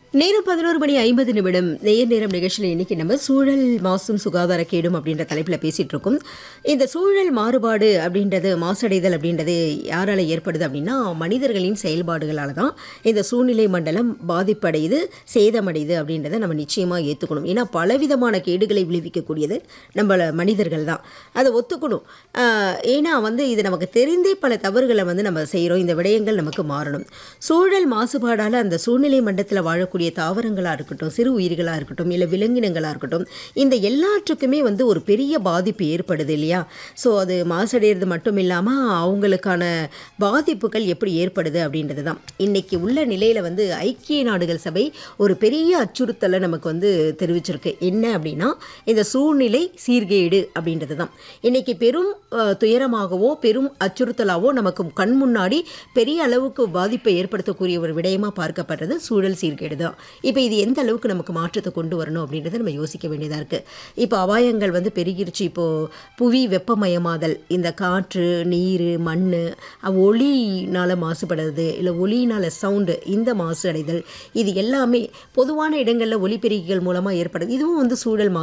நேரம் பதினோரு மணி ஐம்பது நிமிடம் நேர் நேரம் நிகழ்ச்சியில் இன்னைக்கு நம்ம சூழல் மாசும் சுகாதார கேடும் அப்படின்ற தலைப்பில் பேசிட்டு இருக்கோம் இந்த சூழல் மாறுபாடு அப்படின்றது மாசடைதல் அப்படின்றது யாரால ஏற்படுது அப்படின்னா மனிதர்களின் செயல்பாடுகளால தான் இந்த சூழ்நிலை மண்டலம் பாதிப்படையுது சேதமடையுது அப்படின்றத நம்ம நிச்சயமாக ஏற்றுக்கணும் ஏன்னா பலவிதமான கேடுகளை விளைவிக்கக்கூடியது நம்ம மனிதர்கள் தான் அதை ஒத்துக்கணும் ஆஹ் ஏன்னா வந்து இது நமக்கு தெரிந்தே பல தவறுகளை வந்து நம்ம செய்கிறோம் இந்த விடயங்கள் நமக்கு மாறணும் சூழல் மாசுபாடால் அந்த சூழ்நிலை மண்டலத்தில் வாழக்கூடிய தாவரங்களாக இருக்கட்டும் சிறு உயிர்களாக இருக்கட்டும் இல்லை விலங்கினங்களாக இருக்கட்டும் இந்த எல்லாற்றுக்குமே வந்து ஒரு பெரிய பாதிப்பு ஏற்படுது இல்லையா ஸோ அது மாசடைகிறது மட்டும் இல்லாமல் அவங்களுக்கான பாதிப்புகள் எப்படி ஏற்படுது அப்படின்றது தான் இன்னைக்கு உள்ள நிலையில் வந்து ஐக்கிய நாடுகள் சபை ஒரு பெரிய அச்சுறுத்தலை நமக்கு வந்து தெரிவிச்சிருக்கு என்ன அப்படின்னா இந்த சூழ்நிலை சீர்கேடு அப்படின்றது தான் இன்னைக்கு பெரும் அஹ், துயரமாகவோ பெரும் அச்சுறுத்தலாவோ நமக்கு கண் முன்னாடி பெரிய அளவுக்கு பாதிப்பை ஏற்படுத்தக்கூடிய ஒரு விடயமாக பார்க்கப்படுறது சூழல் சீர்கேடு தான் இப்போ இது எந்த அளவுக்கு நமக்கு மாற்றத்தை கொண்டு வரணும் அப்படின்றத நம்ம யோசிக்க வேண்டியதாக இருக்குது இப்போ அபாயங்கள் வந்து பெருகிருச்சு இப்போது புவி வெப்பமயமாதல் இந்த காற்று நீர் மண் ஒளினால் மாசுபடுறது இல்லை ஒளியினால் சவுண்டு இந்த மாசு அடைதல் இது எல்லாமே பொதுவான இடங்களில் ஒலிபெருக்கிகள் மூலமாக ஏற்படுது இதுவும் வந்து சூழல் மாசு